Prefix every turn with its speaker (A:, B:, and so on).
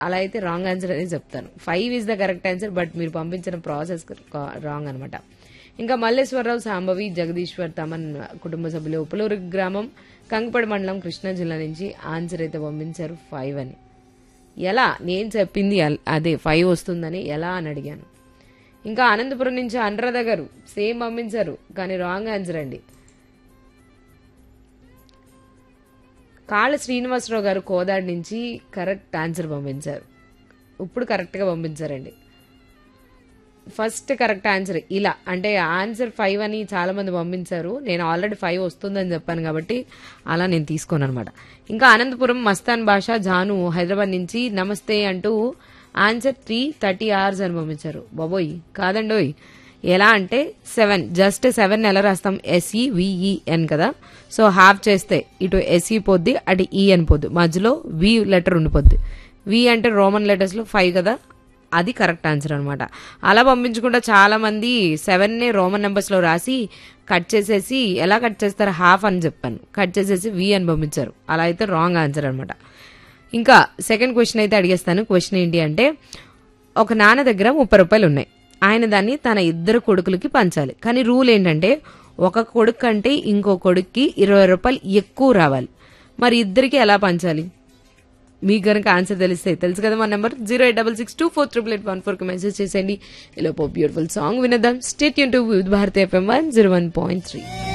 A: అలా అయితే wrong answer అనేది చెప్తాను five is the correct answer but మీరు పంపించిన ప్రాసెస్ రాంగ్ అనమాట ఇంకా మల్లేశ్వరరావు సాంబవి జగదీశ్వర్ తమన్ కుటుంబ సభ్యులు ఉప్పలూరు గ్రామం కంగపడి మండలం కృష్ణా జిల్లా నుంచి ఆన్సర్ అయితే పంపించారు ఫైవ్ అని ఎలా నేను చెప్పింది అల్- అదే ఫైవ్ వస్తుందని ఎలా అని అడిగాను ఇంకా అనంతపురం నుంచి అనురాధ గారు సేమ్ పంపించారు కానీ రాంగ్ ఆన్సర్ అండి కాళ్ళ శ్రీనివాసరావు గారు కోదాడి నుంచి కరెక్ట్ ఆన్సర్ పంపించారు ఇప్పుడు కరెక్ట్గా పంపించారండి ఫస్ట్ కరెక్ట్ ఆన్సర్ ఇలా అంటే ఆన్సర్ ఫైవ్ అని చాలా మంది పంపించారు నేను ఆల్రెడీ ఫైవ్ వస్తుందని చెప్పాను కాబట్టి అలా నేను తీసుకోను అనమాట ఇంకా అనంతపురం మస్తాన్ భాష జాను హైదరాబాద్ నుంచి నమస్తే అంటూ ఆన్సర్ త్రీ థర్టీ అవర్స్ అని పంపించారు బాబోయ్ కాదండోయ్ ఎలా అంటే సెవెన్ జస్ట్ సెవెన్ ఎలా రాస్తాం ఎస్ఈ విఈఎన్ కదా సో హాఫ్ చేస్తే ఇటు ఎస్ఈ పోద్ది అటు ఈ అని పోద్ది మధ్యలో వి లెటర్ ఉండిపోద్ది వి అంటే రోమన్ లెటర్స్ లో ఫైవ్ కదా అది కరెక్ట్ ఆన్సర్ అనమాట అలా పంపించకుండా చాలా మంది సెవెన్ నే రోమన్ నెంబర్స్ లో రాసి కట్ చేసేసి ఎలా కట్ చేస్తారు హాఫ్ అని చెప్పాను కట్ చేసేసి వి అని పంపించారు అలా అయితే రాంగ్ ఆన్సర్ అనమాట ఇంకా సెకండ్ క్వశ్చన్ అయితే అడిగేస్తాను క్వశ్చన్ ఏంటి అంటే ఒక నాన్న దగ్గర ముప్పై రూపాయలు ఉన్నాయి ఆయన దాన్ని తన ఇద్దరు కొడుకులకి పంచాలి కానీ రూల్ ఏంటంటే ఒక కొడుకు కంటే ఇంకో కొడుక్కి ఇరవై రూపాయలు ఎక్కువ రావాలి మరి ఇద్దరికి ఎలా పంచాలి మీకు కనుక ఆన్సర్ తెలిస్తే తెలుసు కదా మా number zero eight double six two four triple eight one ఫోర్కి మెసేజ్ చేసేయండి ఇలా బ్యూటిఫుల్ సాంగ్ వినదాం stay tuned with Bharati FM one zero one point three